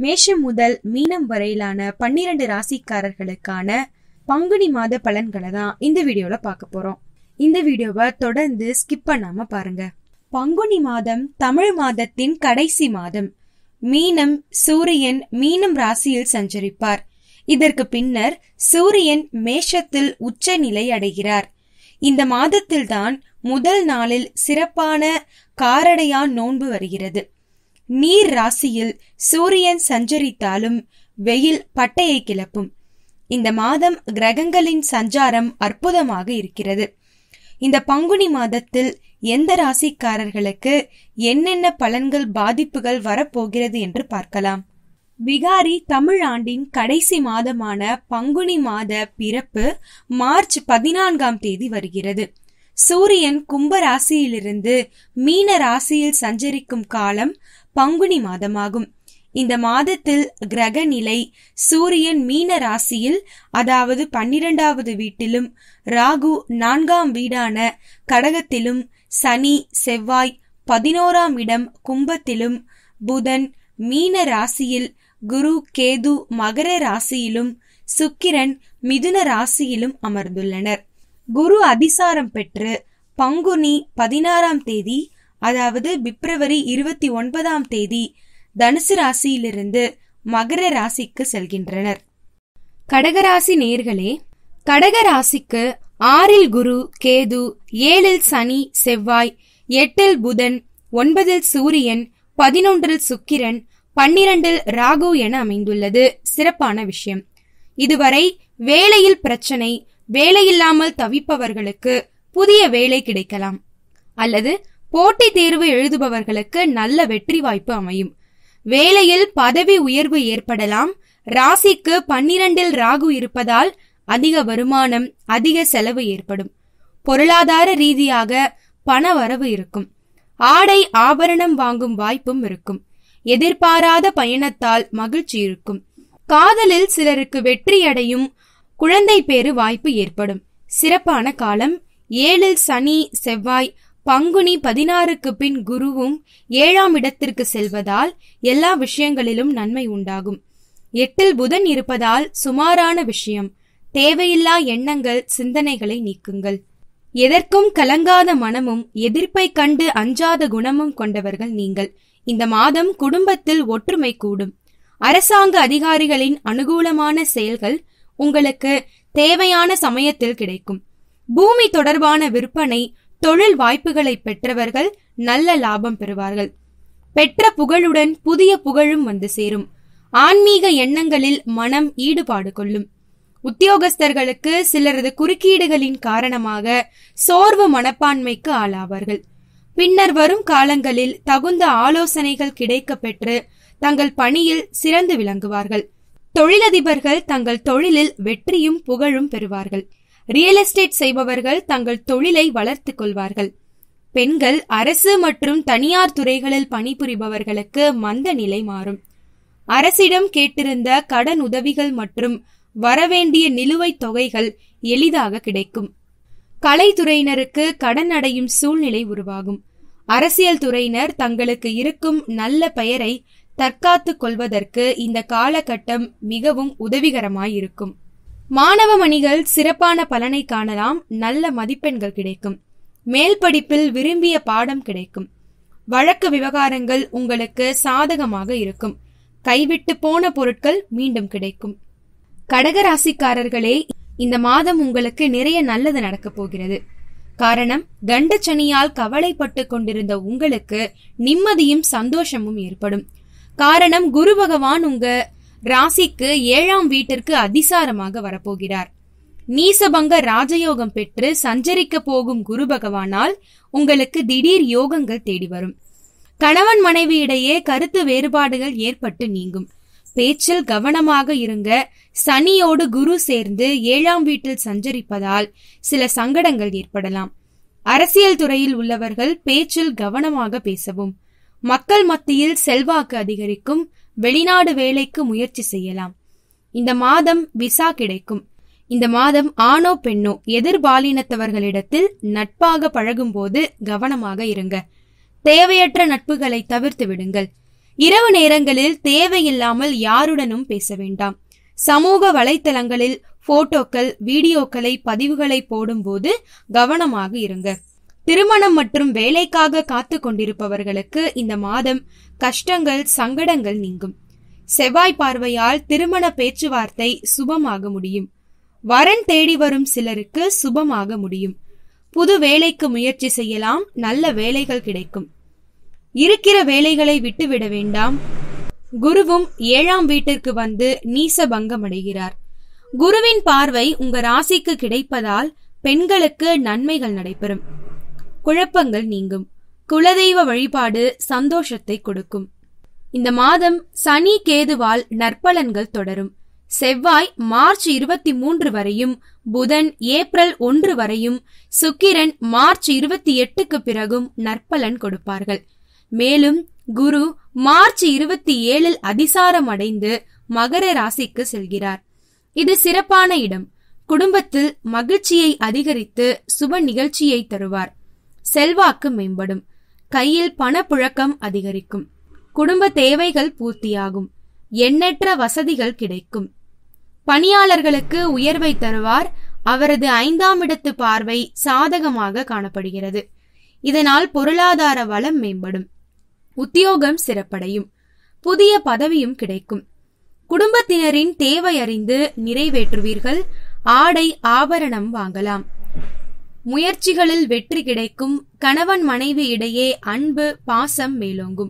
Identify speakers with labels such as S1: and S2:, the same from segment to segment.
S1: மேஷம் முதல் மீனம் வரையிலான பன்னிரண்டு ராசிக்காரர்களுக்கான பங்குனி மாத பலன்களை தான் இந்த வீடியோல பார்க்க போறோம் இந்த வீடியோவை தொடர்ந்து ஸ்கிப் பண்ணாம பாருங்க பங்குனி மாதம் தமிழ் மாதத்தின் கடைசி மாதம் மீனம் சூரியன் மீனம் ராசியில் சஞ்சரிப்பார் இதற்கு பின்னர் சூரியன் மேஷத்தில் உச்ச நிலை அடைகிறார் இந்த மாதத்தில்தான் முதல் நாளில் சிறப்பான காரடையான் நோன்பு வருகிறது நீர் ராசியில் சூரியன் சஞ்சரித்தாலும் வெயில் பட்டையை கிளப்பும் இந்த மாதம் கிரகங்களின் சஞ்சாரம் அற்புதமாக இருக்கிறது இந்த பங்குனி மாதத்தில் எந்த ராசிக்காரர்களுக்கு என்னென்ன பலன்கள் பாதிப்புகள் வரப்போகிறது என்று பார்க்கலாம் விகாரி தமிழ் ஆண்டின் கடைசி மாதமான பங்குனி மாத பிறப்பு மார்ச் பதினான்காம் தேதி வருகிறது சூரியன் கும்ப ராசியிலிருந்து மீன ராசியில் சஞ்சரிக்கும் காலம் பங்குனி மாதமாகும் இந்த மாதத்தில் கிரக நிலை சூரியன் மீன ராசியில் அதாவது பன்னிரெண்டாவது வீட்டிலும் ராகு நான்காம் வீடான கடகத்திலும் சனி செவ்வாய் பதினோராம் இடம் கும்பத்திலும் புதன் மீன ராசியில் குரு கேது மகர ராசியிலும் சுக்கிரன் மிதுன ராசியிலும் அமர்ந்துள்ளனர் குரு அதிசாரம் பெற்று பங்குனி பதினாறாம் தேதி அதாவது பிப்ரவரி இருபத்தி ஒன்பதாம் தேதி தனுசு ராசியிலிருந்து மகர ராசிக்கு செல்கின்றனர் கடகராசி நேர்களே கடக ராசிக்கு ஆறில் குரு கேது ஏழில் சனி செவ்வாய் எட்டில் புதன் ஒன்பதில் சூரியன் பதினொன்றில் சுக்கிரன் பன்னிரண்டில் ராகு என அமைந்துள்ளது சிறப்பான விஷயம் இதுவரை வேலையில் பிரச்சனை வேலையில்லாமல் தவிப்பவர்களுக்கு புதிய வேலை கிடைக்கலாம் அல்லது போட்டித் தேர்வு எழுதுபவர்களுக்கு நல்ல வெற்றி வாய்ப்பு அமையும் வேலையில் பதவி உயர்வு ஏற்படலாம் ராசிக்கு பன்னிரண்டில் ராகு இருப்பதால் அதிக வருமானம் அதிக செலவு ஏற்படும் பொருளாதார ரீதியாக பண வரவு இருக்கும் ஆடை ஆபரணம் வாங்கும் வாய்ப்பும் இருக்கும் எதிர்பாராத பயணத்தால் மகிழ்ச்சி இருக்கும் காதலில் சிலருக்கு வெற்றியடையும் குழந்தை பேறு வாய்ப்பு ஏற்படும் சிறப்பான காலம் ஏழில் சனி செவ்வாய் பங்குனி பதினாறுக்கு பின் குருவும் ஏழாம் இடத்திற்கு செல்வதால் எல்லா விஷயங்களிலும் நன்மை உண்டாகும் எட்டில் புதன் இருப்பதால் சுமாரான விஷயம் தேவையில்லா எண்ணங்கள் சிந்தனைகளை நீக்குங்கள் எதற்கும் கலங்காத மனமும் எதிர்ப்பை கண்டு அஞ்சாத குணமும் கொண்டவர்கள் நீங்கள் இந்த மாதம் குடும்பத்தில் ஒற்றுமை கூடும் அரசாங்க அதிகாரிகளின் அனுகூலமான செயல்கள் உங்களுக்கு தேவையான சமயத்தில் கிடைக்கும் பூமி தொடர்பான விற்பனை தொழில் வாய்ப்புகளை பெற்றவர்கள் நல்ல லாபம் பெறுவார்கள் பெற்ற புகழுடன் புதிய புகழும் வந்து சேரும் ஆன்மீக எண்ணங்களில் மனம் ஈடுபாடு கொள்ளும் உத்தியோகஸ்தர்களுக்கு சிலரது குறுக்கீடுகளின் காரணமாக சோர்வு மனப்பான்மைக்கு ஆளாவார்கள் பின்னர் வரும் காலங்களில் தகுந்த ஆலோசனைகள் கிடைக்க பெற்று தங்கள் பணியில் சிறந்து விளங்குவார்கள் தொழிலதிபர்கள் தங்கள் தொழிலில் வெற்றியும் புகழும் பெறுவார்கள் ரியல் எஸ்டேட் செய்பவர்கள் தங்கள் தொழிலை வளர்த்துக் கொள்வார்கள் பெண்கள் அரசு மற்றும் தனியார் துறைகளில் பணிபுரிபவர்களுக்கு மந்த நிலை மாறும் அரசிடம் கேட்டிருந்த கடன் உதவிகள் மற்றும் வரவேண்டிய நிலுவைத் தொகைகள் எளிதாக கிடைக்கும் கலைத்துறையினருக்கு கடன் அடையும் சூழ்நிலை உருவாகும் அரசியல் துறையினர் தங்களுக்கு இருக்கும் நல்ல பெயரை தற்காத்துக் கொள்வதற்கு இந்த காலகட்டம் மிகவும் உதவிகரமாயிருக்கும் மாணவ மணிகள் சிறப்பான பலனை காணலாம் நல்ல மதிப்பெண்கள் கிடைக்கும் மேல் படிப்பில் விரும்பிய பாடம் கிடைக்கும் வழக்கு விவகாரங்கள் உங்களுக்கு சாதகமாக இருக்கும் கைவிட்டு போன பொருட்கள் மீண்டும் கிடைக்கும் கடகராசிக்காரர்களே இந்த மாதம் உங்களுக்கு நிறைய நல்லது நடக்கப் போகிறது காரணம் கண்டச்சனியால் கவலைப்பட்டு கொண்டிருந்த உங்களுக்கு நிம்மதியும் சந்தோஷமும் ஏற்படும் காரணம் குரு பகவான் உங்க ராசிக்கு ஏழாம் வீட்டிற்கு அதிசாரமாக வரப்போகிறார் நீசபங்க ராஜயோகம் பெற்று சஞ்சரிக்க போகும் குரு பகவானால் உங்களுக்கு திடீர் யோகங்கள் தேடி வரும் கணவன் மனைவியிடையே கருத்து வேறுபாடுகள் ஏற்பட்டு நீங்கும் பேச்சில் கவனமாக இருங்க சனியோடு குரு சேர்ந்து ஏழாம் வீட்டில் சஞ்சரிப்பதால் சில சங்கடங்கள் ஏற்படலாம் அரசியல் துறையில் உள்ளவர்கள் பேச்சில் கவனமாக பேசவும் மக்கள் மத்தியில் செல்வாக்கு அதிகரிக்கும் வெளிநாடு வேலைக்கு முயற்சி செய்யலாம் இந்த மாதம் விசா கிடைக்கும் இந்த மாதம் ஆணோ பெண்ணோ எதிர்பாலினத்தவர்களிடத்தில் நட்பாக பழகும்போது கவனமாக இருங்க தேவையற்ற நட்புகளை தவிர்த்து விடுங்கள் இரவு நேரங்களில் தேவையில்லாமல் யாருடனும் பேச வேண்டாம் சமூக வலைத்தளங்களில் போட்டோக்கள் வீடியோக்களை பதிவுகளை போடும்போது கவனமாக இருங்க திருமணம் மற்றும் வேலைக்காக காத்து கொண்டிருப்பவர்களுக்கு இந்த மாதம் கஷ்டங்கள் சங்கடங்கள் நீங்கும் செவ்வாய் பார்வையால் திருமண பேச்சுவார்த்தை சுபமாக முடியும் வரன் தேடி வரும் சிலருக்கு சுபமாக முடியும் புது வேலைக்கு முயற்சி செய்யலாம் நல்ல வேலைகள் கிடைக்கும் இருக்கிற வேலைகளை விட்டுவிட வேண்டாம் குருவும் ஏழாம் வீட்டிற்கு வந்து நீச பங்கம் அடைகிறார் குருவின் பார்வை உங்க ராசிக்கு கிடைப்பதால் பெண்களுக்கு நன்மைகள் நடைபெறும் குழப்பங்கள் நீங்கும் குலதெய்வ வழிபாடு சந்தோஷத்தை கொடுக்கும் இந்த மாதம் சனி கேதுவால் நற்பலன்கள் தொடரும் செவ்வாய் மார்ச் இருபத்தி மூன்று வரையும் புதன் ஏப்ரல் ஒன்று வரையும் சுக்கிரன் மார்ச் இருபத்தி எட்டுக்கு பிறகும் நற்பலன் கொடுப்பார்கள் மேலும் குரு மார்ச் இருபத்தி ஏழில் அதிசாரம் அடைந்து மகர ராசிக்கு செல்கிறார் இது சிறப்பான இடம் குடும்பத்தில் மகிழ்ச்சியை அதிகரித்து சுப நிகழ்ச்சியை தருவார் செல்வாக்கு மேம்படும் கையில் பணப்புழக்கம் அதிகரிக்கும் குடும்ப தேவைகள் பூர்த்தியாகும் எண்ணற்ற வசதிகள் கிடைக்கும் பணியாளர்களுக்கு உயர்வை தருவார் அவரது ஐந்தாம் இடத்து பார்வை சாதகமாக காணப்படுகிறது இதனால் பொருளாதார வளம் மேம்படும் உத்தியோகம் சிறப்படையும் புதிய பதவியும் கிடைக்கும் குடும்பத்தினரின் தேவை அறிந்து நிறைவேற்றுவீர்கள் ஆடை ஆபரணம் வாங்கலாம் முயற்சிகளில் வெற்றி கிடைக்கும் கணவன் மனைவி இடையே அன்பு பாசம் மேலோங்கும்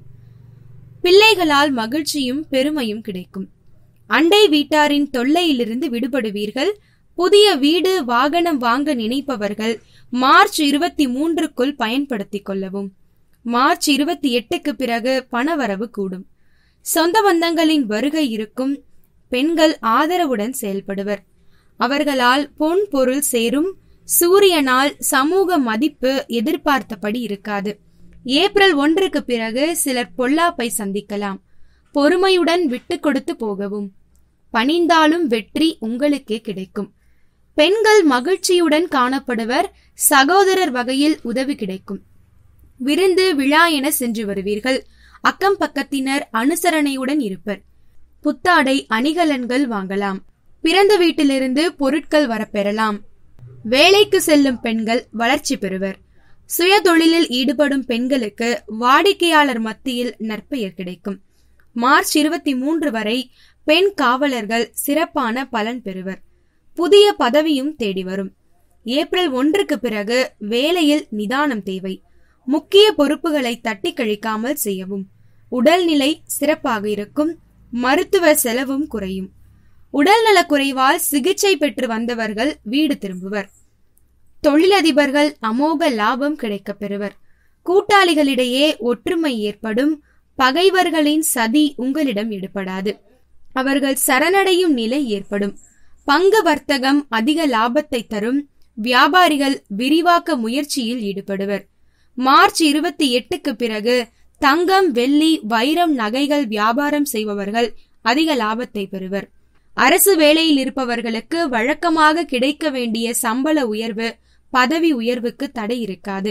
S1: பிள்ளைகளால் மகிழ்ச்சியும் பெருமையும் கிடைக்கும் அண்டை வீட்டாரின் தொல்லையிலிருந்து விடுபடுவீர்கள் புதிய வீடு வாகனம் வாங்க நினைப்பவர்கள் மார்ச் இருபத்தி மூன்றுக்குள் பயன்படுத்திக் கொள்ளவும் மார்ச் இருபத்தி எட்டுக்கு பிறகு பணவரவு கூடும் சொந்த பந்தங்களின் வருகை இருக்கும் பெண்கள் ஆதரவுடன் செயல்படுவர் அவர்களால் பொன் பொருள் சேரும் சூரியனால் சமூக மதிப்பு எதிர்பார்த்தபடி இருக்காது ஏப்ரல் ஒன்றுக்கு பிறகு சிலர் பொல்லாப்பை சந்திக்கலாம் பொறுமையுடன் விட்டு கொடுத்து போகவும் பணிந்தாலும் வெற்றி உங்களுக்கே கிடைக்கும் பெண்கள் மகிழ்ச்சியுடன் காணப்படுவர் சகோதரர் வகையில் உதவி கிடைக்கும் விருந்து விழா என சென்று வருவீர்கள் அக்கம் பக்கத்தினர் அனுசரணையுடன் இருப்பர் புத்தாடை அணிகலன்கள் வாங்கலாம் பிறந்த வீட்டிலிருந்து பொருட்கள் வரப்பெறலாம் வேலைக்கு செல்லும் பெண்கள் வளர்ச்சி பெறுவர் சுய தொழிலில் ஈடுபடும் பெண்களுக்கு வாடிக்கையாளர் மத்தியில் நற்பெயர் கிடைக்கும் மார்ச் இருபத்தி மூன்று வரை பெண் காவலர்கள் சிறப்பான பலன் பெறுவர் புதிய பதவியும் தேடி வரும் ஏப்ரல் ஒன்றுக்கு பிறகு வேலையில் நிதானம் தேவை முக்கிய பொறுப்புகளை தட்டி கழிக்காமல் செய்யவும் உடல்நிலை சிறப்பாக இருக்கும் மருத்துவ செலவும் குறையும் உடல்நலக் குறைவால் சிகிச்சை பெற்று வந்தவர்கள் வீடு திரும்புவர் தொழிலதிபர்கள் அமோக லாபம் கிடைக்கப் பெறுவர் கூட்டாளிகளிடையே ஒற்றுமை ஏற்படும் பகைவர்களின் சதி உங்களிடம் எடுபடாது அவர்கள் சரணடையும் நிலை ஏற்படும் பங்கு வர்த்தகம் அதிக லாபத்தை தரும் வியாபாரிகள் விரிவாக்க முயற்சியில் ஈடுபடுவர் மார்ச் இருபத்தி எட்டுக்கு பிறகு தங்கம் வெள்ளி வைரம் நகைகள் வியாபாரம் செய்பவர்கள் அதிக லாபத்தை பெறுவர் அரசு வேலையில் இருப்பவர்களுக்கு வழக்கமாக கிடைக்க வேண்டிய சம்பள உயர்வு பதவி உயர்வுக்கு தடை இருக்காது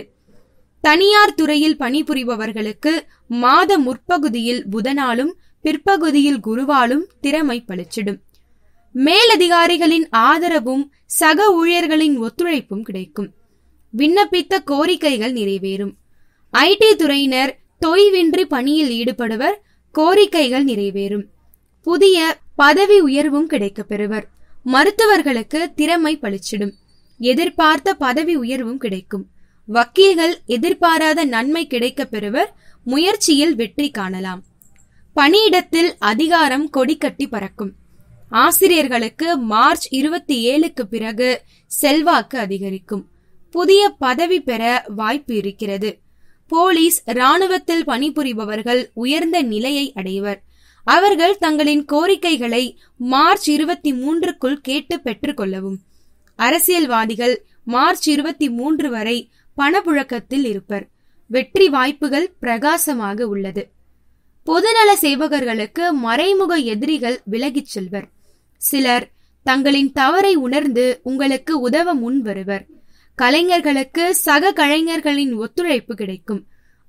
S1: தனியார் துறையில் பணிபுரிபவர்களுக்கு மாத முற்பகுதியில் புதனாலும் பிற்பகுதியில் குருவாலும் திறமை பளிச்சிடும் மேலதிகாரிகளின் ஆதரவும் சக ஊழியர்களின் ஒத்துழைப்பும் கிடைக்கும் விண்ணப்பித்த கோரிக்கைகள் நிறைவேறும் ஐடி துறையினர் தொய்வின்றி பணியில் ஈடுபடுவர் கோரிக்கைகள் நிறைவேறும் புதிய பதவி உயர்வும் கிடைக்கப் பெறுவர் மருத்துவர்களுக்கு திறமை பளிச்சிடும் எதிர்பார்த்த பதவி உயர்வும் கிடைக்கும் வக்கீல்கள் எதிர்பாராத நன்மை கிடைக்கப் பெறுவர் முயற்சியில் வெற்றி காணலாம் பணியிடத்தில் அதிகாரம் கொடிக்கட்டி பறக்கும் ஆசிரியர்களுக்கு மார்ச் இருபத்தி ஏழுக்கு பிறகு செல்வாக்கு அதிகரிக்கும் புதிய பதவி பெற வாய்ப்பு இருக்கிறது போலீஸ் ராணுவத்தில் பணிபுரிபவர்கள் உயர்ந்த நிலையை அடைவர் அவர்கள் தங்களின் கோரிக்கைகளை மார்ச் இருபத்தி மூன்றுக்குள் கேட்டு பெற்றுக்கொள்ளவும் அரசியல்வாதிகள் மார்ச் இருபத்தி மூன்று வரை பணப்புழக்கத்தில் இருப்பர் வெற்றி வாய்ப்புகள் பிரகாசமாக உள்ளது பொதுநல சேவகர்களுக்கு மறைமுக எதிரிகள் விலகிச் செல்வர் சிலர் தங்களின் தவறை உணர்ந்து உங்களுக்கு உதவ முன் வருவர் கலைஞர்களுக்கு சக கலைஞர்களின் ஒத்துழைப்பு கிடைக்கும்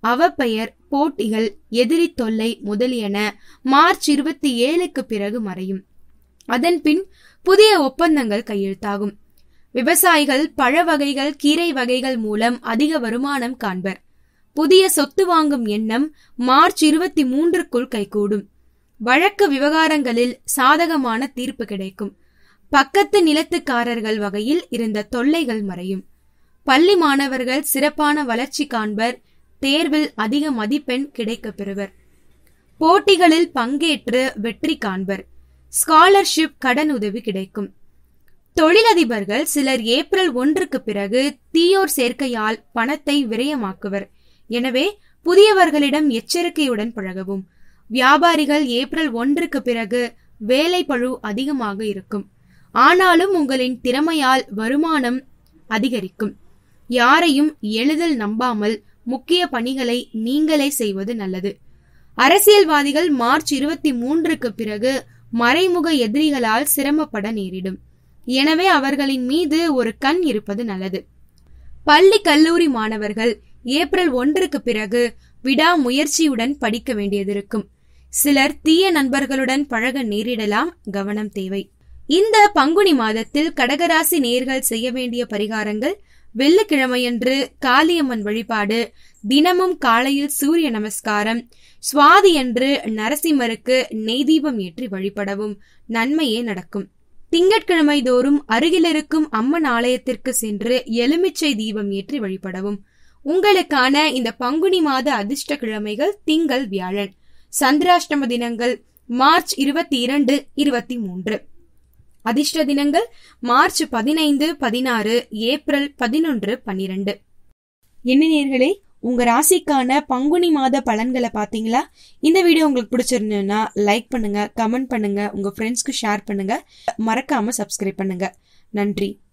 S1: அவப்பெயர் போட்டிகள் எதிரி தொல்லை முதலியன மார்ச் இருபத்தி ஏழுக்கு பிறகு மறையும் அதன்பின் புதிய ஒப்பந்தங்கள் கையெழுத்தாகும் விவசாயிகள் பழ வகைகள் கீரை வகைகள் மூலம் அதிக வருமானம் காண்பர் புதிய சொத்து வாங்கும் எண்ணம் மார்ச் இருபத்தி மூன்றுக்குள் கைகூடும் வழக்கு விவகாரங்களில் சாதகமான தீர்ப்பு கிடைக்கும் பக்கத்து நிலத்துக்காரர்கள் வகையில் இருந்த தொல்லைகள் மறையும் பள்ளி மாணவர்கள் சிறப்பான வளர்ச்சி காண்பர் தேர்வில் அதிக மதிப்பெண் கிடைக்கப் பெறுவர் போட்டிகளில் பங்கேற்று வெற்றி காண்பர் ஸ்காலர்ஷிப் கடன் உதவி கிடைக்கும் தொழிலதிபர்கள் சிலர் ஏப்ரல் ஒன்றுக்கு பிறகு தீயோர் சேர்க்கையால் பணத்தை விரயமாக்குவர் எனவே புதியவர்களிடம் எச்சரிக்கையுடன் பழகவும் வியாபாரிகள் ஏப்ரல் ஒன்றுக்கு பிறகு வேலை பழு அதிகமாக இருக்கும் ஆனாலும் உங்களின் திறமையால் வருமானம் அதிகரிக்கும் யாரையும் எளிதில் நம்பாமல் முக்கிய பணிகளை நீங்களே செய்வது நல்லது அரசியல்வாதிகள் மார்ச் இருபத்தி மூன்றுக்கு பிறகு மறைமுக எதிரிகளால் சிரமப்பட நேரிடும் எனவே அவர்களின் மீது ஒரு கண் இருப்பது நல்லது பள்ளி கல்லூரி மாணவர்கள் ஏப்ரல் ஒன்றுக்கு பிறகு விடாமுயற்சியுடன் படிக்க வேண்டியதிருக்கும் சிலர் தீய நண்பர்களுடன் பழக நேரிடலாம் கவனம் தேவை இந்த பங்குனி மாதத்தில் கடகராசி நேர்கள் செய்ய வேண்டிய பரிகாரங்கள் வெள்ளிக்கிழமையன்று காளியம்மன் வழிபாடு தினமும் காலையில் சூரிய நமஸ்காரம் சுவாதியன்று நரசிம்மருக்கு நெய் தீபம் ஏற்றி வழிபடவும் நன்மையே நடக்கும் திங்கட்கிழமை தோறும் அருகிலிருக்கும் அம்மன் ஆலயத்திற்கு சென்று எலுமிச்சை தீபம் ஏற்றி வழிபடவும் உங்களுக்கான இந்த பங்குனி மாத அதிர்ஷ்ட கிழமைகள் திங்கள் வியாழன் சந்திராஷ்டம தினங்கள் மார்ச் இருபத்தி இரண்டு இருபத்தி மூன்று அதிர்ஷ்ட தினங்கள் மார்ச் பதினைந்து பதினாறு ஏப்ரல் பதினொன்று பன்னிரண்டு என்ன நேர்களே உங்க ராசிக்கான பங்குனி மாத பலன்களை பாத்தீங்களா இந்த வீடியோ உங்களுக்கு பிடிச்சிருந்ததுன்னா லைக் பண்ணுங்க கமெண்ட் பண்ணுங்க உங்க ஃப்ரெண்ட்ஸ்க்கு ஷேர் பண்ணுங்க மறக்காம சப்ஸ்கிரைப் பண்ணுங்க நன்றி